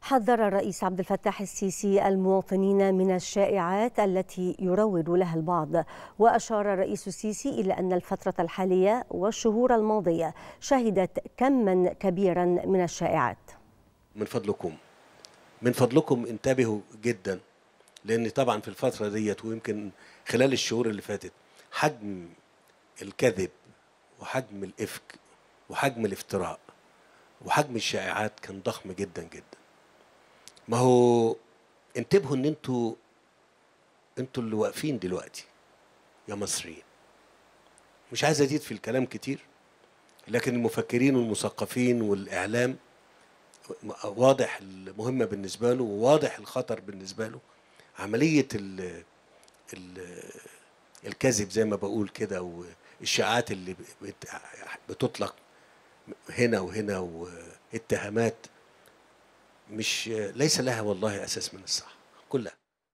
حذر الرئيس عبد الفتاح السيسي المواطنين من الشائعات التي يروج لها البعض وأشار الرئيس السيسي إلى أن الفترة الحالية والشهور الماضية شهدت كما كبيرا من الشائعات من فضلكم من فضلكم انتبهوا جدا لان طبعا في الفتره ديت ويمكن خلال الشهور اللي فاتت حجم الكذب وحجم الافك وحجم الافتراء وحجم الشائعات كان ضخم جدا جدا ما هو انتبهوا ان انتوا انتوا اللي واقفين دلوقتي يا مصريين مش عايز ازيد في الكلام كتير لكن المفكرين والمثقفين والاعلام واضح المهمة بالنسبة له وواضح الخطر بالنسبة له عملية ال ال الكذب زي ما بقول كده والشائعات اللي بتطلق هنا وهنا واتهامات مش ليس لها والله أساس من الصح كلها